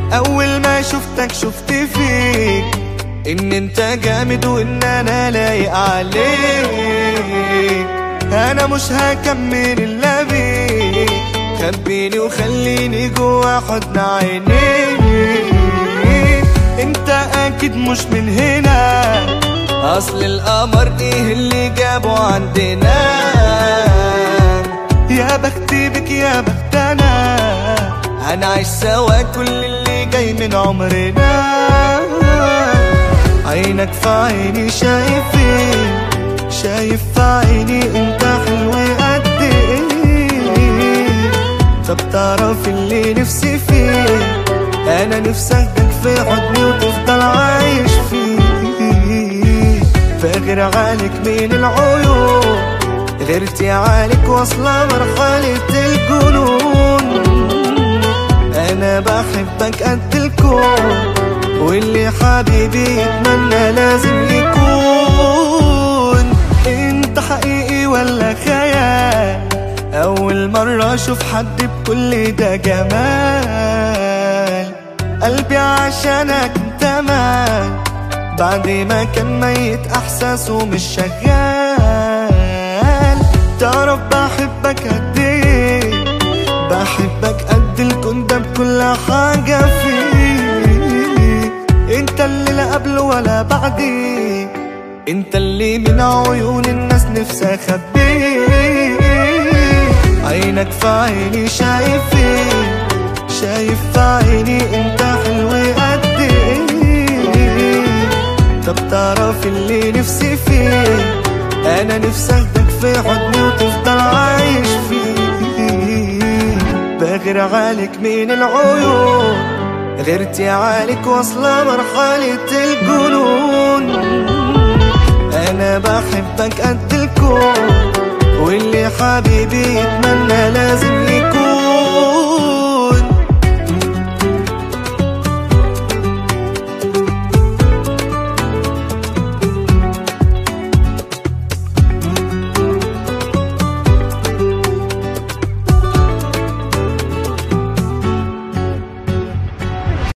اول ما شفتك شفت فيك ان انت جامد وان انا لايق عليك انا مش هكمل الا بيك خبيني وخليني جوا حضن عينيك انت اكيد مش من هنا اصل القمر ايه اللي جابه عندنا يا بختي بك يا بختنا هنعيش سوا كل اللي جاي من عمرنا عينك في عيني شايفين شايف في عيني انت حلو قد ايه طب تعرف اللي نفسي فيه انا نفسي اخدك في حضني وتفضل عايش فيه فغير عليك من العيون غيرتي عليك واصلة مرحلة الجنون انا بحبك قد الكون واللي حبيبي يتمنى لازم يكون انت حقيقي ولا خيال اول مرة اشوف حد بكل ده جمال قلبي عشانك انت مات بعد ما كان ميت احساسه مش شغال تعرف بحبك قد ايه بحبك قد الكون ده بكل حاجة فيه انت اللي لا قبل ولا بعدي انت اللي من عيون الناس نفسي اخبيه عينك في عيني شايفين شايف في عيني انت حلو قد ايه طب تعرف اللي نفسي فيه انا نفسي اخدك في حضني وتفضل عايش فيه بغير عليك من العيون غيرتي عليك واصلة مرحلة الجنون انا بحبك قد الكون واللي حبيبي يتمنى لازم